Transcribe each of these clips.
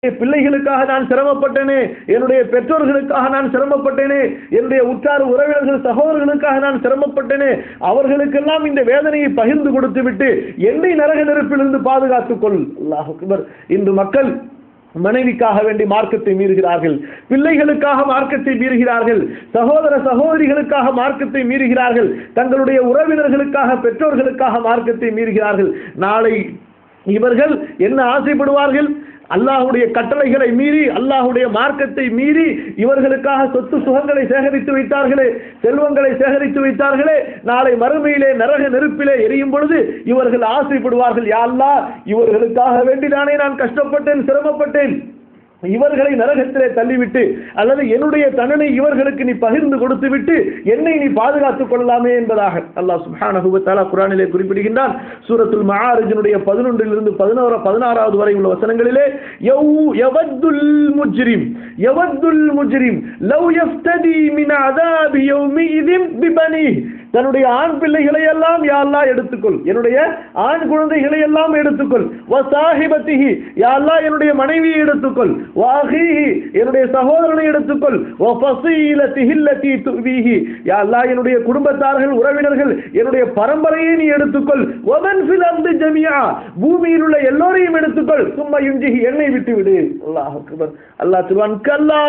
பிள்ளைகளுக்காக நான் சிரமப்பட்டேனே என்னுடைய பெற்றோர்களுக்காக நான் சிரமப்பட்டேனே என்னுடைய உற்றார் உறவினர்கள் சகோதரர்களுக்காக நான் சிரமப்பட்டேனே அவர்களுக்கெல்லாம் இந்த வேதனையை பகிர்ந்து கொடுத்து விட்டு என்னை நரக நெருப்பிலிருந்து பாதுகாத்துக் கொள் அல்லாஹ் அக்பர் இன்று மக்கள் மனைவிக்காக வேண்டி மார்க்கத்தை மீறுகிறார்கள் பிள்ளைகளுக்காக மார்க்கத்தை மீறுகிறார்கள் சகோதர சகோதரிகளுக்காக மார்க்கத்தை மீறுகிறார்கள் தங்களுடைய உறவினர்களுக்காக பெற்றோர்களுக்காக மார்க்கத்தை மீறுகிறார்கள் நாளை இவர்கள் என்ன ஆசைப்படுவார்கள் அல்லாஹுடைய கட்டளைகளை மீறி அல்லாஹுடைய மார்க்கத்தை மீறி இவர்களுக்காக சொத்து சுகங்களை சேகரித்து வைத்தார்களே செல்வங்களை சேகரித்து வைத்தார்களே நாளை மறுமையிலே நரக நெருப்பிலே எரியும் பொழுது இவர்கள் ஆசைப்படுவார்கள் யா அல்லாஹ் இவர்களுக்காக வேண்டி நானே நான் கஷ்டப்பட்டேன் சிரமப்பட்டேன் இவர்களை நரகத்திலே தள்ளிவிட்டு அல்லது என்னுடைய தண்டனை இவர்களுக்கு நீ பகிர்ந்து கொடுத்து விட்டு என்னை நீ பாதுகாத்துக் கொள்ளலாமே என்பதாக அல்லாஹ் சுப்ஹானஹு வ தஆலா குர்ஆனிலே குறிப்பிடுகின்றான் சூரத்துல் மஆரிஜினுடைய 11 இருந்து 11 16வது வரை உள்ள வசனங்களிலே யௌ யவத்துல் முஜ்ரிம் யவத்துல் முஜ்ரிம் லவ் யஃப்ததி மின் அதாபி யௌமிஇதின் பிபனி தன்னுடைய ஆண் பிள்ளைகளை எல்லாம் யா அல்லாஹ் எடுத்துக்கொள் என்னுடைய ஆண் குழந்தைகளை எல்லாம் எடுத்துக்கொள் வ சாஹிபத்திஹி யா அல்லாஹ் என்னுடைய மனைவியை எடுத்துக்கொள் வ அஹீஹி என்னுடைய சகோதரனை எடுத்துக்கொள் வ ஃபஸீலத்திஹி அல்லதி துவீஹி யா அல்லாஹ் என்னுடைய குடும்பத்தார்கள் உறவினர்கள் என்னுடைய பரம்பரையை நீ எடுத்துக்கொள் வ மன் ஃபில் அர்தி ஜமீஆ பூமியில் உள்ள எல்லோரையும் எடுத்துக்கொள் சும்மா யுஞ்சிஹி என்னை விட்டு விடு அல்லாஹ் அக்பர் அல்லாஹ் சொல்வான் கல்லா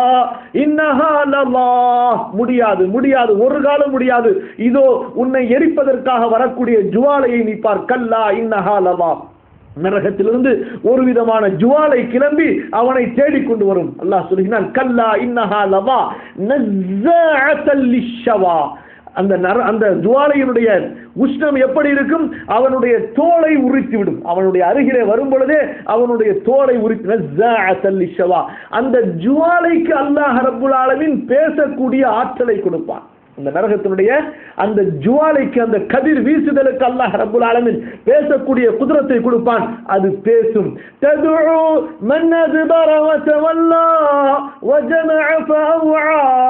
இன்னஹா லல்லாஹ் முடியாது முடியாது ஒரு காலம் முடியாது இதோ உன்னை எரிப்பதற்காக வரக்கூடிய ஜுவாலையை நீ பார் கல்லா இன்னஹா லல்லாஹ் நரகத்திலிருந்து ஒரு விதமான ஜுவாலை கிளம்பி அவனை தேடிக்கொண்டு வரும் அல்லாஹ் சொல்கிறான் கல்லா இன்னஹா லவா நஸ்ஸாஅத்தல் லிஷ்ஷவா அந்த நர அந்த ஜுவாலையினுடைய உஷ்ணம் எப்படி இருக்கும் அவனுடைய தோலை உரித்து விடும் அவனுடைய அருகிலே வரும் பொழுதே அவனுடைய தோலை உரித்து நஸ்ஸாஅத்தல் லிஷ்ஷவா அந்த ஜுவாலைக்கு அல்லாஹ் ரப்புல் ஆலமீன் பேசக்கூடிய ஆற்றலை கொடுப்பான் அந்த நரகத்தினுடைய அந்த ஜுவாலைக்கு அந்த கதிர் வீசுதலுக்கு அல்லாஹ் ரப்புல் ஆலமீன் பேசக்கூடிய குதிரத்தை கொடுப்பான் அது பேசும் ததுஉ மன் அத்பர வ தவல்லா வ ஜமஅ ஃபஅவஆ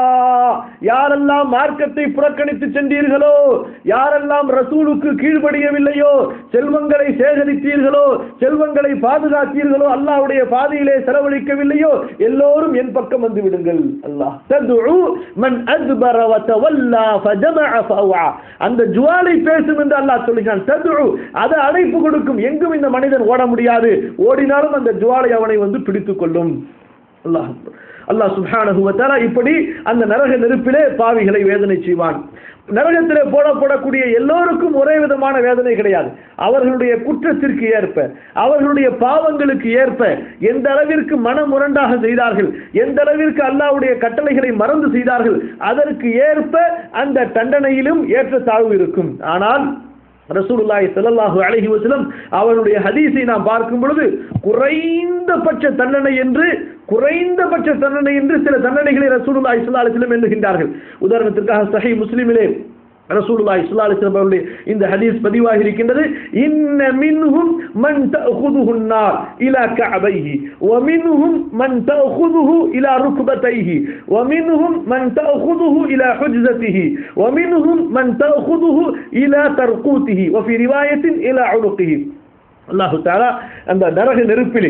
யாரெல்லாம் மார்க்கத்தை புறக்கணித்து சென்றீர்களோ யாரெல்லாம் ரசூலுக்கு கீழ்ப்படியவில்லையோ செல்வங்களை சேகரித்தீர்களோ செல்வங்களை பாதுகாத்தீர்களோ அல்லாஹ்வுடைய பாதையிலே செலவழிக்கவில்லையோ எல்லோரும் என் பக்கம் வந்து விடுங்கள் அல்லாஹ் ததுஉ மன் அத்பர வ தவல்லா ஃபஜமஅ ஃபஅவஆ அந்த ஜுவாலை பேசும் என்று அல்லாஹ் சொல்கிறான் ததுஉ அது அழைப்பு கொடுக்கும் எங்கும் இந்த மனிதன் ஓட முடியாது ஓடினாலும் அந்த ஜுவாலை அவனை வந்து பிடித்துக் கொள்ளும் அல்லாஹ் அக்பர். அல்லாஹ் சுப்ஹானஹு வ தஆலா இப்படி அந்த நரக நெருப்பிலே பாவிகளை வேதனை செய்வான் நரகத்திலே போடப்படக்கூடிய எல்லோருக்கும் ஒரே விதமான வேதனை கிடையாது அவர்களுடைய குற்றத்திற்கு ஏற்ப அவர்களுடைய பாவங்களுக்கு ஏற்ப எந்த அளவிற்கு மனமுரண்டாக செய்தார்கள் எந்த அளவிற்கு அல்லாஹ்வுடைய கட்டளைகளை மறந்து செய்தார்கள் அதற்கு ஏற்ப அந்த தண்டனையிலும் ஏற்றத்தாழ்வு இருக்கும் ஆனால் ரசூலுல்லாஹி ஸல்லல்லாஹு அலைஹி வஸல்லம் அவருடைய ஹதீஸை நாம் பார்க்கும் பொழுது குறைந்தபட்ச தண்டனை என்று குறைந்தபட்ச தண்டனை என்று சில தண்டனைகளை ரசூலுல்லாஹி ஸல்லல்லாஹு அலைஹி வஸல்லம் எண்ணுகின்றார்கள் உதாரணத்திற்காக சஹீஹ் முஸ்லிமிலே ரசூலுல்லாஹி ஸல்லல்லாஹு அலைஹி வஸல்லம் அவருடைய இந்த ஹதீஸ் பதிவாகி இருக்கின்றது இன்ன மின்ஹும் மன் தஅخذஹு النار இலா கஅபைஹி ومنهم من تأخذه إلى ركبتيه ومنهم من تأخذه إلى حجزته ومنهم من تأخذه إلى ترقوته وفي رواية إلى عنقه அல்லாஹு தாலா அந்த நரக நெருப்பிலே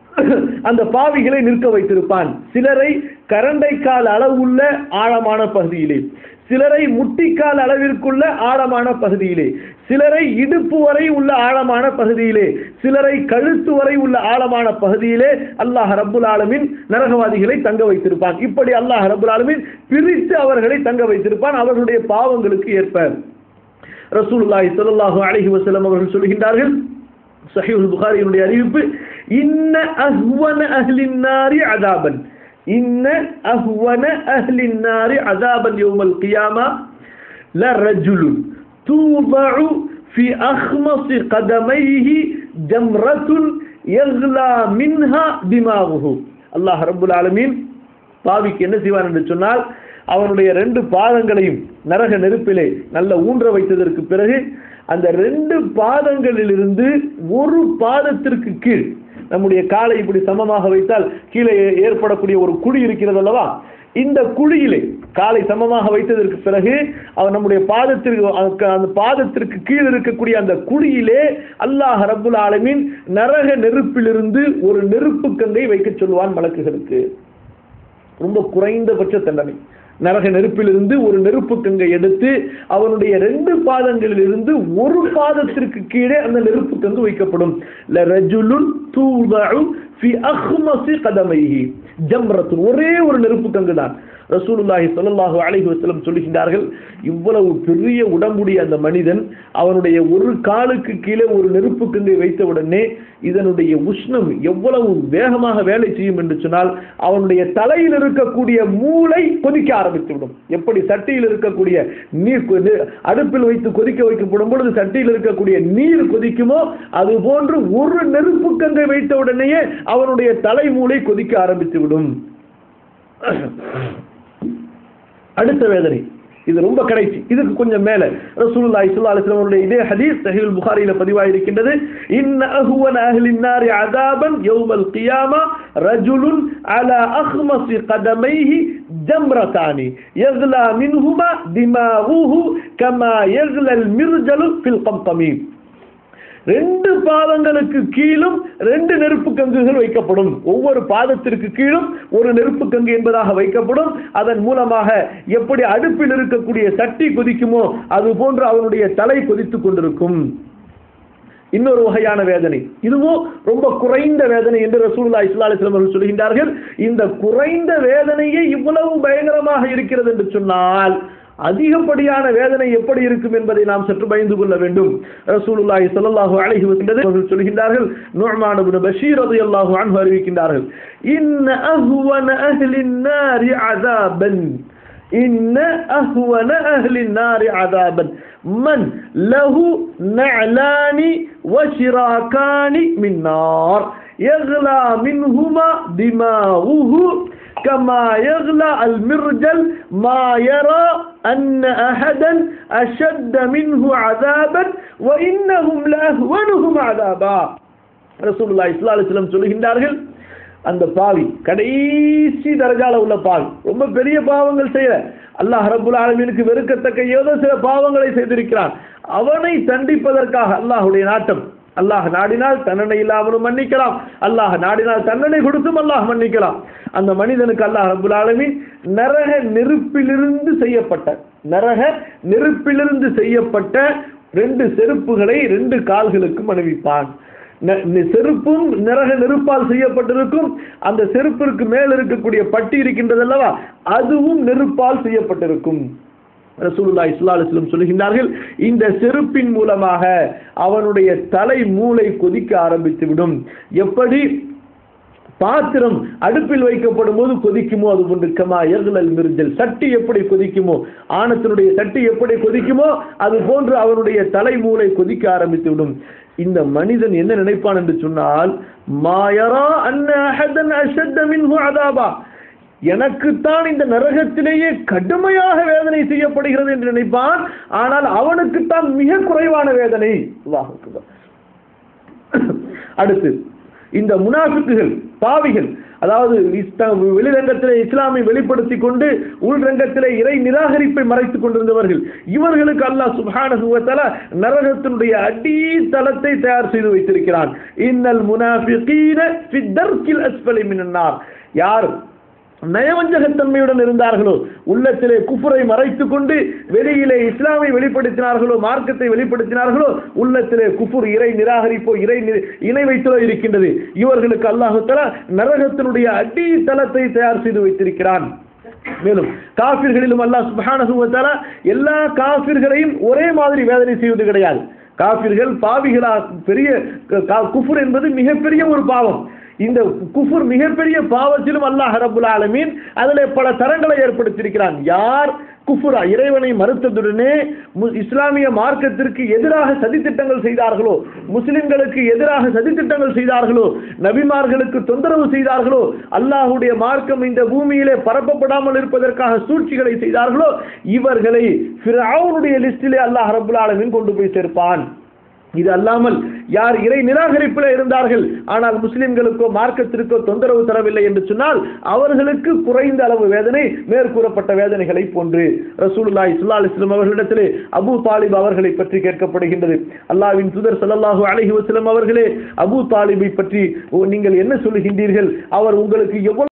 அந்த பாவிகளை நிற்க வைத்திருப்பான் சிலரை கரண்டைக்கால் அளவுள்ள ஆழமான பகுதியிலே சிலரை முட்டிக்கால் அளவிற்குள்ள ஆழமான பகுதியிலே சிலரை இடுப்பு வரை உள்ள ஆழமான பகுதியிலே சிலரை கழுத்து வரை உள்ள ஆழமான பகுதியிலே அல்லாஹ் ரப்புல் ஆலமின் நரகவாதிகளை தங்க வைத்திருப்பான் இப்படி அல்லாஹ் ரப்புல் ஆலமின் பிரித்து அவர்களை தங்க வைத்திருப்பான் அவர்களுடைய பாவங்களுக்கு ஏற்ப ரசூலுல்லாஹி ஸல்லல்லாஹு அலைஹி வஸல்லம் அவர்கள் சொல்கின்றார்கள் சஹீஹுல் புகாரியினுடைய அறிவிப்பு இன்ன அஹ்வன அஹ்லின் நாரி அதாபன் இன்ன அஹ்வன அஹ்லின் நாரி அதாபன் யௌமல் கியாமா லரஜுலுன் தூபஉ في أخمص قدميه جمرة يغلى منها دماغه அல்லாஹ் ரப்புல் ஆலமீன் பாவிக்கு என்ன செய்வான் என்று சொன்னால் அவனுடைய ரெண்டு பாதங்களையும் நரக நெருப்பிலே நல்ல ஊன்ற வைத்ததற்கு பிறகு அந்த ரெண்டு பாதங்களிலிருந்து ஒரு பாதத்திற்கு கீழ் நம்முடைய காலை இப்படி சமமாக வைத்தால் கீழே ஏற்படக்கூடிய ஒரு குழி இருக்கிறது அல்லவா இந்த குழியிலே காலை சமமாக வைத்ததற்கு பிறகு அவர் நம்முடைய பாதத்திற்கு அதுக்கு- அந்த பாதத்திற்கு கீழ் இருக்கக்கூடிய அந்த குழியிலே அல்லாஹ் ரப்புல் ஆலமீன் நரக நெருப்பிலிருந்து ஒரு நெருப்பு கங்கை வைக்க சொல்லுவான் மலக்குகளுக்கு ரொம்ப குறைந்தபட்ச தண்டனை நரக நெருப்பிலிருந்து ஒரு நெருப்பு கங்கை எடுத்து அவனுடைய ரெண்டு பாதங்களிலிருந்து ஒரு பாதத்திற்கு கீழே அந்த நெருப்பு கங்கு வைக்கப்படும் லரஜுலுன் தூதஉ ஃபி அஹ்மஸி கதமைஹி ஜம்ரத்துன் ஒரே ஒரு நெருப்பு கங்கு தான் ரசூலுல்லாஹி ஸல்லல்லாஹு அலைஹி வஸல்லம் சொல்லுகின்றார்கள் இவ்வளவு பெரிய உடம்புடைய அந்த மனிதன் அவனுடைய ஒரு காலுக்கு கீழே ஒரு நெருப்பு கங்கை வைத்த உடனே இதனுடைய உஷ்ணம் எவ்வளவு வேகமாக வேலை செய்யும் என்று சொன்னால் அவனுடைய தலையில் இருக்கக்கூடிய மூளை கொதிக்க ஆரம்பித்துவிடும் எப்படி சட்டியில் இருக்கக்கூடிய நீர் கொ- நி- அடுப்பில் வைத்து கொதிக்க வைக்கப்படும் பொழுது சட்டியில் இருக்கக்கூடிய நீர் கொதிக்குமோ அது போன்று ஒரு நெருப்பு கங்கை வைத்த உடனேயே அவனுடைய தலை மூளை கொதிக்க ஆரம்பித்துவிடும் அடுத்த வேதனை இது ரொம்ப கடைசி இதுக்கு கொஞ்சம் மேல ரசூலுல்லாஹி ஸல்லல்லாஹு அலைஹி வஸல்லம் இதே ஹதீஸ் சஹீஹுல் புகாரியில பதிவாகி இருக்கின்றது இன்ன அஹ்வன அஹ்லின் நாரி அதாபன் யௌமல் கியாமா ரஜுலுன் அலா அஹ்மஸி கதமைஹி ஜம்ரதானி யக்லா மின்ஹுமா திமாகுஹு கமா யக்லல் மிர்ஜலு ஃபில் கம்கமீம் ரெண்டு பாதங்களுக்கு கீழும் ரெண்டு நெருப்பு கங்குகள் வைக்கப்படும் ஒவ்வொரு பாதத்திற்கு கீழும் ஒரு நெருப்பு கங்கு என்பதாக வைக்கப்படும் அதன் மூலமாக எப்படி அடுப்பில் இருக்கக்கூடிய சட்டி கொதிக்குமோ அது போன்று அவனுடைய தலை கொதித்துக் கொண்டிருக்கும் இன்னொரு வகையான வேதனை இதுவும் ரொம்ப குறைந்த வேதனை என்று ரசூலுல்லாஹி ஸல்லல்லாஹு அலைஹி வஸல்லம் அவர்கள் சொல்கின்றார்கள் இந்த குறைந்த வேதனையே இவ்வளவு பயங்கரமாக இருக்கிறது என்று சொன்னால் அதிகப்படியான வேதனை எப்படி இருக்கும் என்பதை நாம் சற்று பயந்து கொள்ள வேண்டும் ரசூலுல்லாஹி ஸல்லல்லாஹு அலைஹி வஸல்லம் அவர்கள் சொல்கின்றார்கள் நுஅமான் இப்னு பஷீர் ரலியல்லாஹு அன்ஹு அறிவிக்கின்றார்கள் இன்ன அஹ்வன அஹ்லின் நாரி அஸாபன் إن أهون أهل النار عذابا من له نعلان وشراكان من نار يغلى منهما دماغه كما يغلى المرجل ما يرى أن أحدا أشد منه عذابا وإنهم لأهونهم عذابا رسول الله صلى الله عليه وسلم சொல்லுகின்றார்கள் அந்த பாவி கடைசி தரஜால உள்ள பாவி ரொம்ப பெரிய பாவங்கள் செய்யற அல்லாஹ் ரப்புல் ஆலமீனுக்கு வெறுக்கத்தக்க ஏதோ சில பாவங்களை செய்திருக்கிறான் அவனை தண்டிப்பதற்காக அல்லாஹ்வுடைய நாட்டம் அல்லாஹ் நாடினால் தண்டனை இல்லாமலும் மன்னிக்கலாம் அல்லாஹ் நாடினால் தண்டனை கொடுத்தும் அல்லாஹ் மன்னிக்கலாம் அந்த மனிதனுக்கு அல்லாஹ் ரப்புல் ஆலமீன் நரக நெருப்பிலிருந்து செய்யப்பட்ட நரக நெருப்பிலிருந்து செய்யப்பட்ட ரெண்டு செருப்புகளை ரெண்டு கால்களுக்கும் அணிவிப்பான் நெ- நெ- செருப்பும் நரக நெருப்பால் செய்யப்பட்டிருக்கும் அந்த செருப்பிற்கு மேல் இருக்கக்கூடிய பட்டி இருக்கின்றது அல்லவா அதுவும் நெருப்பால் செய்யப்பட்டிருக்கும் ரசூலுல்லாஹி ஸல்லல்லாஹு அலைஹி வஸல்லம் சொல்கின்றார்கள் இந்த செருப்பின் மூலமாக அவனுடைய தலை மூளை கொதிக்க ஆரம்பித்து விடும் எப்படி பாத்திரம் அடுப்பில் வைக்கப்படும் போது கொதிக்குமோ அது போன்று கமா எர்லல் மிர்ஜல் சட்டி எப்படி கொதிக்குமோ ஆணத்தினுடைய சட்டி எப்படி கொதிக்குமோ அது போன்று அவனுடைய தலை மூளை கொதிக்க ஆரம்பித்து விடும் இந்த மனிதன் என்ன நினைப்பான் என்று சொன்னால் மாயரா அன்ன அஹதன் அஷத்த மின்ஹு அதாபா எனக்குத்தான் இந்த நரகத்திலேயே கடுமையாக வேதனை செய்யப்படுகிறது என்று நினைப்பான் ஆனால் அவனுக்குத்தான் மிக குறைவான வேதனை அல்லாஹ் அக்பர். அடுத்து இந்த முனாஃபிக்குகள் பாவிகள் அதாவது இஸ்லா- வெளிரங்கத்திலே இஸ்லாமை வெளிப்படுத்தி கொண்டு உள்ரங்கத்திலே இறை நிராகரிப்பை மறைத்துக் கொண்டிருந்தவர்கள் இவர்களுக்கு அல்லாஹ் சுப்ஹானஹு வ தஆலா நரகத்தினுடைய அடித்தளத்தை தயார் செய்து வைத்திருக்கிறான் இன்னல் முனாஃபிகீன ஃபி தர்க்கில் அஸ்ஃபலி மினன் நார் யார் நயவஞ்சகத்தன்மையுடன் இருந்தார்களோ உள்ளத்திலே குஃபரை மறைத்துக் கொண்டு வெளியிலே இஸ்லாமை வெளிப்படுத்தினார்களோ மார்க்கத்தை வெளிப்படுத்தினார்களோ உள்ளத்திலே குஃபுர் இறை நிராகரிப்போ இறை நி- இணை வைத்தலோ இருக்கின்றது இவர்களுக்கு அல்லாஹு தஆலா நரகத்தினுடைய அடித்தளத்தை தயார் செய்து வைத்திருக்கிறான் மேலும் காபிர்களிலும் அல்லாஹ் சுப்ஹானஹு வ தஆலா எல்லா காபிர்களையும் ஒரே மாதிரி வேதனை செய்வது கிடையாது காபிர்கள் பாவிகளா பெரிய க- கா- குஃபுர் என்பது மிகப்பெரிய ஒரு பாவம் இந்த குஃபுர் மிகப்பெரிய பாவத்திலும் அல்லாஹ் ரப்புல் ஆலமீன் அதிலே பல தரங்களை ஏற்படுத்தியிருக்கிறான் யார் குஃபுரா இறைவனை மறுத்ததுடனே மு- இஸ்லாமிய மார்க்கத்திற்கு எதிராக சதித்திட்டங்கள் செய்தார்களோ முஸ்லிம்களுக்கு எதிராக சதித்திட்டங்கள் செய்தார்களோ நபிமார்களுக்கு தொந்தரவு செய்தார்களோ அல்லாஹ்வுடைய மார்க்கம் இந்த பூமியிலே பரப்பப்படாமல் இருப்பதற்காக சூழ்ச்சிகளை செய்தார்களோ இவர்களை ஃபிரௌனுடைய லிஸ்டிலே அல்லாஹ் ரப்புல் ஆலமீன் கொண்டு போய் சேர்ப்பான் இது அல்லாமல் யார் இறை நிராகரிப்பில் இருந்தார்கள் ஆனால் முஸ்லிம்களுக்கோ மார்க்கத்திற்கோ தொந்தரவு தரவில்லை என்று சொன்னால் அவர்களுக்கு குறைந்த அளவு வேதனை மேற்கூறப்பட்ட வேதனைகளை போன்று ரசூலுல்லாஹி ஸல்லல்லாஹு அலைஹி வஸல்லம் அவர்களிடத்திலே அபூ தாலிப் அவர்களை பற்றி கேட்கப்படுகின்றது அல்லாஹ்வின் தூதர் ஸல்லல்லாஹு அலைஹி வஸல்லம் அவர்களே அபூ தாலிபை பற்றி ஓ, நீங்கள் என்ன சொல்லுகின்றீர்கள் அவர் உங்களுக்கு எவ்வளவு